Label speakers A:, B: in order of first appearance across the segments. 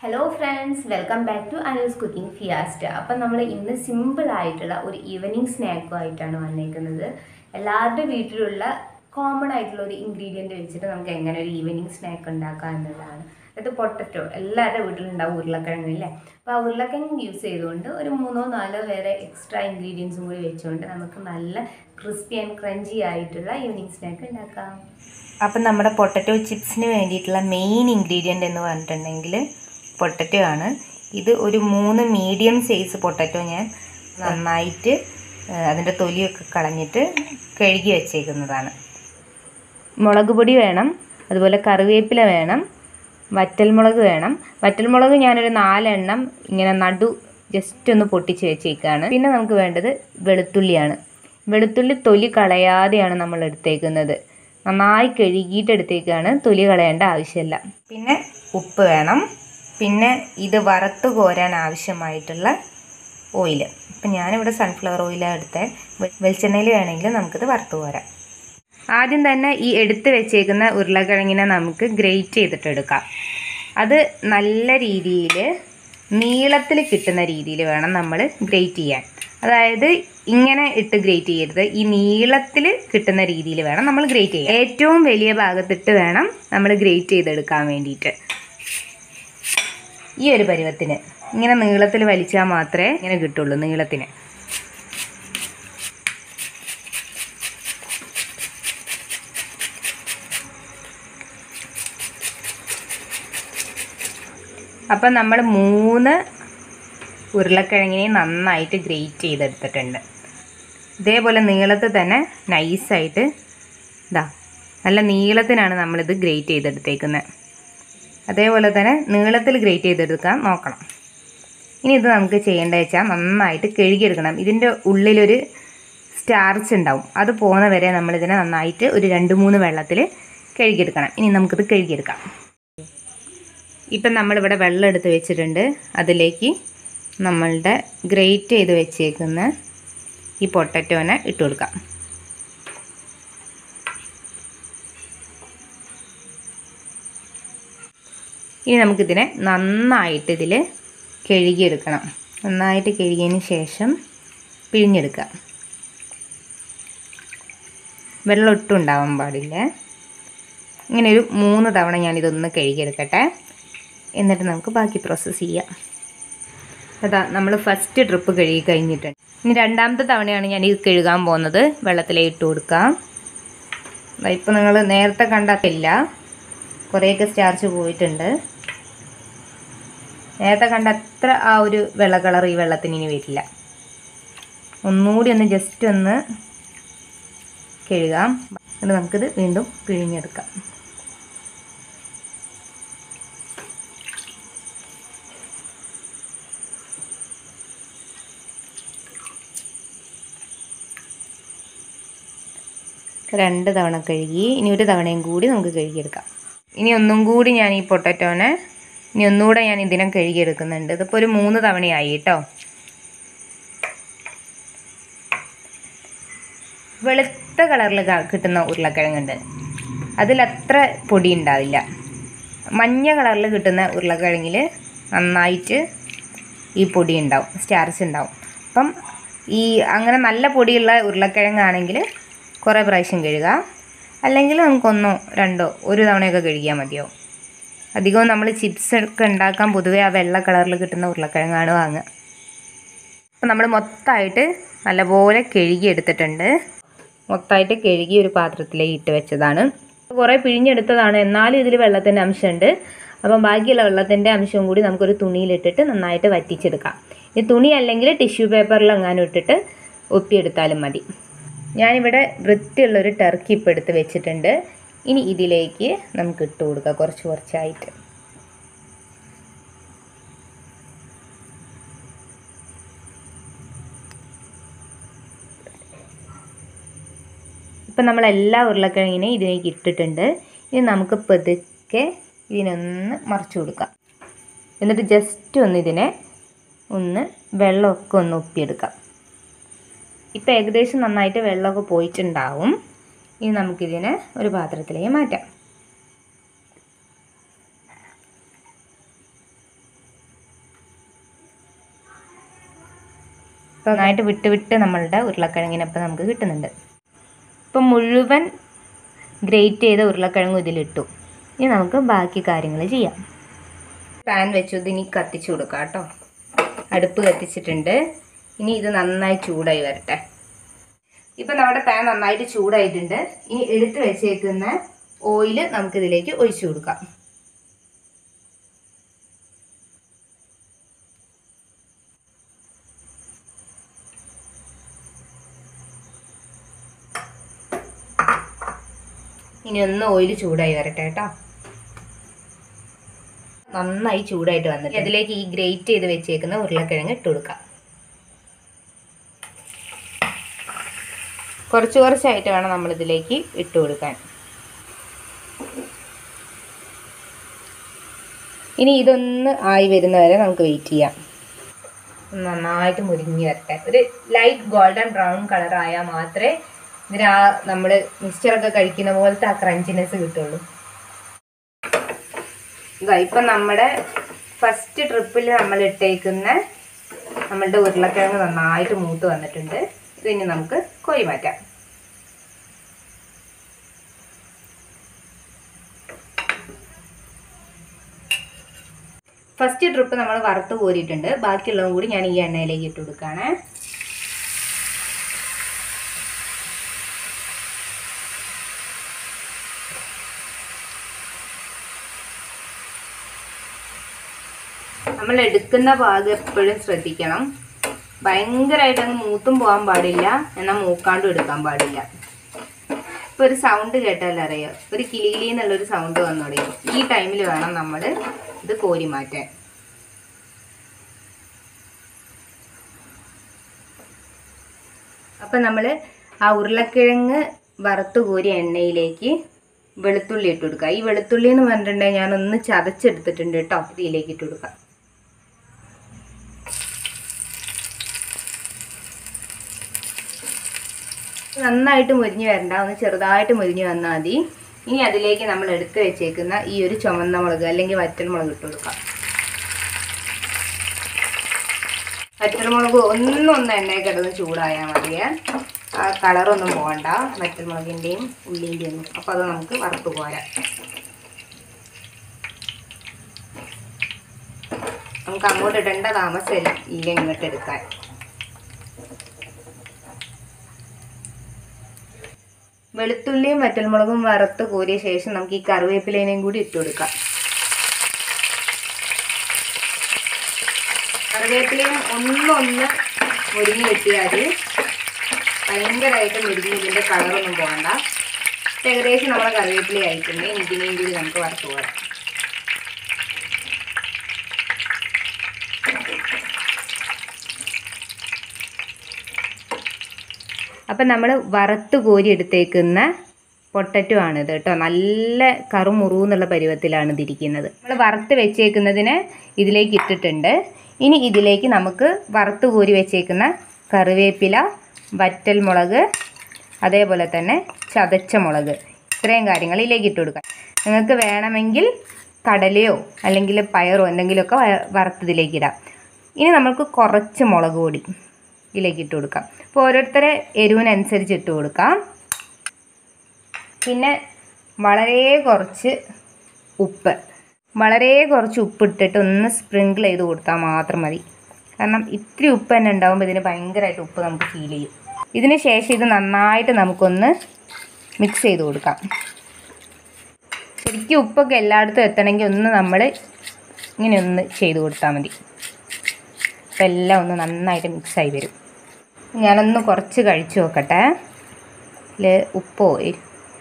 A: hello friends welcome back to Anu's cooking fiesta അപ്പം നമ്മൾ ഇന്ന് സിമ്പിൾ ആയിട്ടുള്ള ഒരു ഈവനിങ് സ്നാക്കും ആയിട്ടാണ് വന്നേക്കുന്നത് എല്ലാവരുടെ വീട്ടിലുള്ള കോമൺ ആയിട്ടുള്ള ഒരു ഇൻഗ്രീഡിയൻറ്റ് വെച്ചിട്ട് നമുക്ക് എങ്ങനെ ഒരു ഈവനിങ് സ്നാക്ക് ഉണ്ടാക്കാം എന്നുള്ളതാണ് അതായത് പൊട്ടറ്റോ എല്ലാവരുടെ വീട്ടിലുണ്ടാവും ഉരുളക്കിഴങ്ങ് അല്ലേ അപ്പോൾ ആ ഉരുളക്കിഴങ്ങ് യൂസ് ചെയ്തുകൊണ്ട് ഒരു മൂന്നോ നാലോ വേറെ എക്സ്ട്രാ ഇൻഗ്രീഡിയൻസും കൂടി വെച്ചുകൊണ്ട് നമുക്ക് നല്ല ക്രിസ്പി ആൻഡ് ക്രഞ്ചി ആയിട്ടുള്ള ഈവനിങ് സ്നാക്ക് ഉണ്ടാക്കാം
B: അപ്പം നമ്മുടെ പൊട്ടറ്റോ ചിപ്സിന് വേണ്ടിയിട്ടുള്ള മെയിൻ ഇൻഗ്രീഡിയൻ്റ് എന്ന് പറഞ്ഞിട്ടുണ്ടെങ്കിൽ പൊട്ടറ്റോ ആണ് ഇത് ഒരു മൂന്ന് മീഡിയം സൈസ് പൊട്ടറ്റോ ഞാൻ നന്നായിട്ട് അതിൻ്റെ തൊലിയൊക്കെ കളഞ്ഞിട്ട് കഴുകി വെച്ചേക്കുന്നതാണ് മുളക് പൊടി വേണം അതുപോലെ കറിവേപ്പില വേണം വറ്റൽമുളക് വേണം വറ്റൽമുളക് ഞാനൊരു നാലെണ്ണം ഇങ്ങനെ നടു ജസ്റ്റ് ഒന്ന് പൊട്ടിച്ച് വെച്ചേക്കാണ് പിന്നെ നമുക്ക് വേണ്ടത് വെളുത്തുള്ളിയാണ് വെളുത്തുള്ളി തൊലി കളയാതെയാണ് നമ്മൾ എടുത്തേക്കുന്നത് നന്നായി കഴുകിയിട്ട് എടുത്തേക്കാണ് തൊലി കളയേണ്ട ആവശ്യമില്ല പിന്നെ ഉപ്പ് വേണം പിന്നെ ഇത് വറുത്ത് കോരാൻ ആവശ്യമായിട്ടുള്ള ഓയിൽ ഇപ്പം ഞാനിവിടെ സൺഫ്ലവർ ഓയിലാണ് എടുത്തത് വെളിച്ചെണ്ണയിൽ വേണമെങ്കിൽ നമുക്കിത് വറുത്ത് കോരാം ആദ്യം തന്നെ ഈ എടുത്ത് വെച്ചേക്കുന്ന ഉരുളക്കിഴങ്ങിനെ നമുക്ക് ഗ്രേറ്റ് ചെയ്തിട്ടെടുക്കാം അത് നല്ല രീതിയിൽ നീളത്തിൽ കിട്ടുന്ന രീതിയിൽ വേണം നമ്മൾ ഗ്രേറ്റ് ചെയ്യാൻ അതായത് ഇങ്ങനെ ഇട്ട് ഗ്രേറ്റ് ചെയ്യരുത് ഈ നീളത്തിൽ കിട്ടുന്ന രീതിയിൽ വേണം നമ്മൾ ഗ്രേറ്റ് ചെയ്യാൻ ഏറ്റവും വലിയ ഭാഗത്തിട്ട് വേണം നമ്മൾ ഗ്രേറ്റ് ചെയ്തെടുക്കാൻ വേണ്ടിയിട്ട് ഈ ഒരു പരുവത്തിന് ഇങ്ങനെ നീളത്തിൽ വലിച്ചാൽ മാത്രമേ ഇങ്ങനെ കിട്ടുള്ളൂ നീളത്തിന് അപ്പം നമ്മൾ മൂന്ന് ഉരുളക്കിഴങ്ങിനെ നന്നായിട്ട് ഗ്രേറ്റ് ചെയ്തെടുത്തിട്ടുണ്ട് ഇതേപോലെ നീളത്തിൽ തന്നെ നൈസായിട്ട് ഇതാ നല്ല നീളത്തിനാണ് നമ്മളിത് ഗ്രേറ്റ് ചെയ്തെടുത്തേക്കുന്നത് അതേപോലെ തന്നെ നീളത്തിൽ ഗ്രേറ്റ് ചെയ്തെടുക്കാൻ നോക്കണം ഇനി ഇത് നമുക്ക് ചെയ്യേണ്ടത് വെച്ചാൽ നന്നായിട്ട് കഴുകിയെടുക്കണം ഇതിൻ്റെ ഉള്ളിലൊരു സ്റ്റാർച്ച് ഉണ്ടാവും അത് പോകുന്ന വരെ നമ്മളിതിനെ നന്നായിട്ട് ഒരു രണ്ട് മൂന്ന് വെള്ളത്തിൽ കഴുകിയെടുക്കണം ഇനി നമുക്കിത് കഴുകിയെടുക്കാം ഇപ്പം നമ്മളിവിടെ വെള്ളം എടുത്ത് വെച്ചിട്ടുണ്ട് അതിലേക്ക് നമ്മളുടെ ഗ്രേറ്റ് ചെയ്ത് വെച്ചേക്കുന്ന ഈ പൊട്ടറ്റോനെ ഇട്ട് കൊടുക്കാം ഇനി നമുക്കിതിനെ നന്നായിട്ട് ഇതിൽ കഴുകിയെടുക്കണം നന്നായിട്ട് കഴുകിയതിന് ശേഷം പിഴിഞ്ഞെടുക്കുക വെള്ളം ഒട്ടും ഉണ്ടാവാൻ പാടില്ല ഇങ്ങനെ ഒരു മൂന്ന് തവണ ഞാനിതൊന്ന് കഴുകിയെടുക്കട്ടെ എന്നിട്ട് നമുക്ക് ബാക്കി പ്രോസസ്സ് ചെയ്യാം അതാ നമ്മൾ ഫസ്റ്റ് ട്രിപ്പ് കഴുകി കഴിഞ്ഞിട്ടുണ്ട് ഇനി രണ്ടാമത്തെ തവണയാണ് ഞാൻ ഇത് കഴുകാൻ പോകുന്നത് വെള്ളത്തിലേക്ക് ഇട്ട് കൊടുക്കാം ഇപ്പോൾ നിങ്ങൾ നേരത്തെ കണ്ടിട്ടില്ല കുറേയൊക്കെ സ്റ്റാർച്ച് പോയിട്ടുണ്ട് നേരത്തെ കണ്ട അത്ര ആ ഒരു വെള്ള കളർ ഈ വെള്ളത്തിന് ഇനി വരില്ല ഒന്നുകൂടി ഒന്ന് ജസ്റ്റ് ഒന്ന് കഴുകാം എന്നിട്ട് നമുക്കിത് വീണ്ടും പിഴിഞ്ഞെടുക്കാം രണ്ട് തവണ കഴുകി ഇനി ഒരു തവണയും കൂടി നമുക്ക് കഴുകിയെടുക്കാം ഇനി ഒന്നും കൂടി ഞാൻ ഈ പൊട്ടറ്റോനെ ഇനി ഒന്നുകൂടെ ഞാൻ ഇതിനെ കഴുകിയെടുക്കുന്നുണ്ട് ഇതിപ്പോൾ ഒരു മൂന്ന് തവണയായി കേട്ടോ വെളുത്ത കളറിൽ കിട്ടുന്ന ഉരുളക്കിഴങ്ങുണ്ട് അതിലത്ര പൊടി ഉണ്ടാവില്ല മഞ്ഞ കളറിൽ കിട്ടുന്ന ഉരുളക്കിഴങ്ങിൽ നന്നായിട്ട് ഈ പൊടി ഉണ്ടാവും സ്റ്റാർച്ച് ഉണ്ടാവും അപ്പം ഈ അങ്ങനെ നല്ല പൊടിയുള്ള ഉരുളക്കിഴങ്ങാണെങ്കിൽ കുറേ പ്രാവശ്യം കഴുകുക അല്ലെങ്കിൽ നമുക്കൊന്നോ രണ്ടോ ഒരു തവണയൊക്കെ കഴുകിയാൽ മതിയാവും അധികവും നമ്മൾ ചിപ്സ് ഒക്കെ ഉണ്ടാക്കാൻ പൊതുവേ ആ വെള്ള കളറിൽ കിട്ടുന്ന ഉരുളക്കിഴങ്ങാണ് വാങ്ങുക അപ്പം നമ്മൾ മൊത്തമായിട്ട് നല്ലപോലെ കഴുകി എടുത്തിട്ടുണ്ട് മൊത്തമായിട്ട് കഴുകി ഒരു പാത്രത്തിലേക്ക് ഇട്ട് വെച്ചതാണ് കുറേ പിഴിഞ്ഞെടുത്തതാണ് എന്നാലും ഇതിൽ വെള്ളത്തിൻ്റെ അംശമുണ്ട് അപ്പം ബാക്കിയുള്ള വെള്ളത്തിൻ്റെ അംശവും കൂടി നമുക്കൊരു തുണിയിലിട്ടിട്ട് നന്നായിട്ട് വറ്റിച്ചെടുക്കാം ഈ തുണി അല്ലെങ്കിൽ ടിഷ്യൂ പേപ്പറിൽ എങ്ങാനും ഇട്ടിട്ട് ഒപ്പിയെടുത്താലും മതി ഞാനിവിടെ വൃത്തിയുള്ളൊരു ടർക്കി ഇപ്പം എടുത്ത് വെച്ചിട്ടുണ്ട് ഇനി ഇതിലേക്ക് നമുക്ക് ഇട്ട് കൊടുക്കാം കുറച്ച് കുറച്ചായിട്ട് ഇപ്പം നമ്മൾ എല്ലാ ഉരുളക്കിഴങ്ങിനെയും ഇതിലേക്ക് ഇട്ടിട്ടുണ്ട് ഇനി നമുക്ക് പതുക്കെ ഇതിനൊന്ന് മറിച്ച് കൊടുക്കാം എന്നിട്ട് ജസ്റ്റ് ഒന്ന് ഇതിനെ ഒന്ന് വെള്ളമൊക്കെ ഒന്ന് ഒപ്പിയെടുക്കാം ഇപ്പം ഏകദേശം നന്നായിട്ട് വെള്ളമൊക്കെ പോയിട്ടുണ്ടാവും ഇനി നമുക്കിതിനെ ഒരു പാത്രത്തിലേക്ക് മാറ്റാം നന്നായിട്ട് വിട്ട് വിട്ട് നമ്മളുടെ ഉരുളക്കിഴങ്ങിനൊപ്പം നമുക്ക് കിട്ടുന്നുണ്ട് ഇപ്പം മുഴുവൻ ഗ്രേറ്റ് ചെയ്ത ഉരുളക്കിഴങ്ങും ഇതിലിട്ടു ഇനി നമുക്ക് ബാക്കി കാര്യങ്ങൾ ചെയ്യാം പാൻ വെച്ചു ഇത് ഇനി കത്തിച്ചു കൊടുക്കാം കേട്ടോ അടുപ്പ് കത്തിച്ചിട്ടുണ്ട് ഇനി ഇത് നന്നായി ചൂടായി വരട്ടെ ഇപ്പം നമ്മുടെ പാൻ നന്നായിട്ട് ചൂടായിട്ടുണ്ട് ഇനി എടുത്ത് വെച്ചേക്കുന്ന ഓയിൽ നമുക്കിതിലേക്ക് ഒഴിച്ചു കൊടുക്കാം ഇനി ഒന്ന് ഓയിൽ ചൂടായി വരട്ടെ കേട്ടോ നന്നായി ചൂടായിട്ട് വന്നിട്ട് അതിലേക്ക് ഈ ഗ്രേറ്റ് ചെയ്ത് വെച്ചേക്കുന്ന ഉരുളക്കിഴങ്ങ് ഇട്ട് കൊടുക്കാം കുറച്ച് കുറച്ചായിട്ട് വേണം നമ്മളിതിലേക്ക് ഇട്ട് കൊടുക്കാൻ ഇനി ഇതൊന്ന് ആയി വരുന്നവരെ നമുക്ക് വെയിറ്റ് ചെയ്യാം നന്നായിട്ട് മുരിഞ്ഞ് വരട്ടെ ഒരു ലൈറ്റ് ഗോൾഡൻ ബ്രൗൺ കളർ ആയാൽ മാത്രമേ ഇതിന് ആ നമ്മൾ മിക്സ്ചറൊക്കെ കഴിക്കുന്ന പോലത്തെ ആ ക്രഞ്ചിനെസ് കിട്ടുള്ളൂ ഇതാ ഇപ്പം നമ്മുടെ ഫസ്റ്റ് ട്രിപ്പിൽ നമ്മൾ ഇട്ടേക്കുന്ന നമ്മളുടെ ഉരുളക്കിഴങ്ങ് നന്നായിട്ട് മൂത്ത് വന്നിട്ടുണ്ട് ഇത് ഇനി നമുക്ക് കോരി മാറ്റാം ഫസ്റ്റ് ട്രിപ്പ് നമ്മൾ വറുത്ത് കോരിയിട്ടുണ്ട് ബാക്കിയുള്ളതും കൂടി ഞാൻ ഈ എണ്ണയിലേക്ക് ഇട്ട് കൊടുക്കുകയാണ് നമ്മൾ എടുക്കുന്ന ഭാഗം എപ്പോഴും ശ്രദ്ധിക്കണം ഭയങ്കരമായിട്ട് അങ്ങ് മൂത്തും പോകാൻ പാടില്ല എന്നാൽ മൂക്കാണ്ടും എടുക്കാൻ പാടില്ല ഇപ്പോൾ ഒരു സൗണ്ട് കേട്ടാൽ അറിയാം ഒരു കിളികിലി എന്നുള്ളൊരു സൗണ്ട് വന്നു തുടങ്ങി ഈ ടൈമിൽ വേണം നമ്മൾ ഇത് കോരി മാറ്റാൻ അപ്പം നമ്മൾ ആ ഉരുളക്കിഴങ്ങ് വറുത്ത് കോരിയ എണ്ണയിലേക്ക് വെളുത്തുള്ളി ഇട്ട് കൊടുക്കുക ഈ വെളുത്തുള്ളി എന്ന് പറഞ്ഞിട്ടുണ്ടെങ്കിൽ ഞാനൊന്ന് ചതച്ചെടുത്തിട്ടുണ്ട് കേട്ടോ ഇതിലേക്ക് ഇട്ട് കൊടുക്കാം നന്നായിട്ട് മുരിഞ്ഞ് വരണ്ട ഒന്ന് ചെറുതായിട്ട് മുരിഞ്ഞ് വന്നാൽ മതി ഇനി അതിലേക്ക് നമ്മൾ എടുത്ത് വെച്ചേക്കുന്ന ഈ ഒരു ചുമന്ന മുളക് അല്ലെങ്കിൽ വറ്റൽ മുളക് ഇട്ട് കൊടുക്കാം വറ്റൽ മുളക് ഒന്നൊന്ന് എണ്ണയിൽ കിടന്ന് ചൂടായാൽ മതിയേ ആ കളറൊന്നും പോകണ്ട വറ്റൽ മുളകിൻ്റെയും ഉള്ളിൻ്റെയും ഒന്നും അപ്പോൾ അത് നമുക്ക് വറുത്ത് പോരാം നമുക്ക് അങ്ങോട്ട് ഇടേണ്ട താമസം ഇല്ല ഇങ്ങോട്ട് എടുക്കാൻ വെളുത്തുള്ളിയും വറ്റൽമുളകും വറുത്ത് കോരിയ ശേഷം നമുക്ക് ഈ കറിവേപ്പിലേനെയും കൂടി ഇട്ട് കൊടുക്കാം കറിവേപ്പിലയും ഒന്നൊന്ന് മുരിഞ്ഞ് കിട്ടിയാൽ ഭയങ്കരമായിട്ട് മുരിഞ്ഞ് ഇതിൻ്റെ കളറൊന്നും പോകണ്ട ഏകദേശം നമ്മളെ കറിവേപ്പില ആയിട്ടുണ്ട് ഇതിനെയും കൂടി നമുക്ക് വറുത്ത് പോകാം അപ്പം നമ്മൾ വറുത്ത് കോരി എടുത്തേക്കുന്ന പൊട്ടറ്റോ ആണിത് കേട്ടോ നല്ല കറുമുറു എന്നുള്ള പരുവത്തിലാണ് ഇതിരിക്കുന്നത് നമ്മൾ വറുത്ത് വെച്ചേക്കുന്നതിന് ഇതിലേക്ക് ഇട്ടിട്ടുണ്ട് ഇനി ഇതിലേക്ക് നമുക്ക് വറുത്ത് കോരി വെച്ചേക്കുന്ന കറിവേപ്പില വറ്റൽ മുളക് അതേപോലെ തന്നെ ചതച്ച മുളക് ഇത്രയും കാര്യങ്ങൾ ഇതിലേക്ക് ഇട്ട് കൊടുക്കാം നിങ്ങൾക്ക് വേണമെങ്കിൽ കടലയോ അല്ലെങ്കിൽ പയറോ എന്തെങ്കിലുമൊക്കെ വ- വറുത്ത് ഇതിലേക്ക് ഇടാം ഇനി നമുക്ക് കുറച്ച് മുളക് പൊടി ഇതിലേക്ക് ഇട്ട് കൊടുക്കാം അപ്പോൾ ഓരോരുത്തരെ എരിവിനനുസരിച്ച് ഇട്ട് കൊടുക്കാം പിന്നെ വളരെ കുറച്ച് ഉപ്പ് വളരെ കുറച്ച് ഉപ്പ് ഇട്ടിട്ട് ഒന്ന് സ്പ്രിങ്കിൾ ചെയ്ത് കൊടുത്താൽ മാത്രം മതി കാരണം ഇത്തിരി ഉപ്പ് തന്നെ ഉണ്ടാകുമ്പോൾ ഇതിന് ഭയങ്കരമായിട്ട് ഉപ്പ് നമുക്ക് ഫീൽ ചെയ്യും ഇതിന് ശേഷം ഇത് നന്നായിട്ട് നമുക്കൊന്ന് മിക്സ് ചെയ്ത് കൊടുക്കാം ശരിക്കും ഉപ്പൊക്കെ എല്ലായിടത്തും എത്തണമെങ്കിൽ ഒന്ന് നമ്മൾ ഇങ്ങനെ ഒന്ന് ചെയ്ത് കൊടുത്താൽ മതി അപ്പോൾ എല്ലാം ഒന്ന് നന്നായിട്ട് മിക്സായി വരും ഞാനൊന്ന് കുറച്ച് കഴിച്ചു നോക്കട്ടെ ഇതിൽ ഉപ്പോ എരി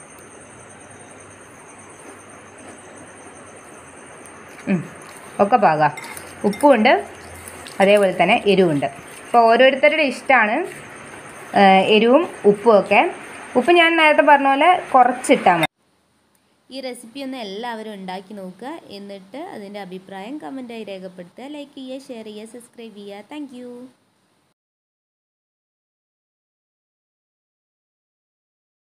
B: ഉം, ഒക്കെ പാകാം ഉപ്പുമുണ്ട് അതേപോലെ തന്നെ എരിവുണ്ട് അപ്പോൾ ഓരോരുത്തരുടെ ഇഷ്ടമാണ് എരിവും ഉപ്പും ഒക്കെ ഉപ്പ് ഞാൻ നേരത്തെ പറഞ്ഞ പോലെ കുറച്ചിട്ടാൽ മതി
C: ഈ റെസിപ്പി ഒന്ന് എല്ലാവരും ഉണ്ടാക്കി നോക്കുക എന്നിട്ട് അതിൻ്റെ അഭിപ്രായം കമൻറ്റായി രേഖപ്പെടുത്തുക ലൈക്ക് ചെയ്യുക ഷെയർ ചെയ്യുക സബ്സ്ക്രൈബ് ചെയ്യുക താങ്ക്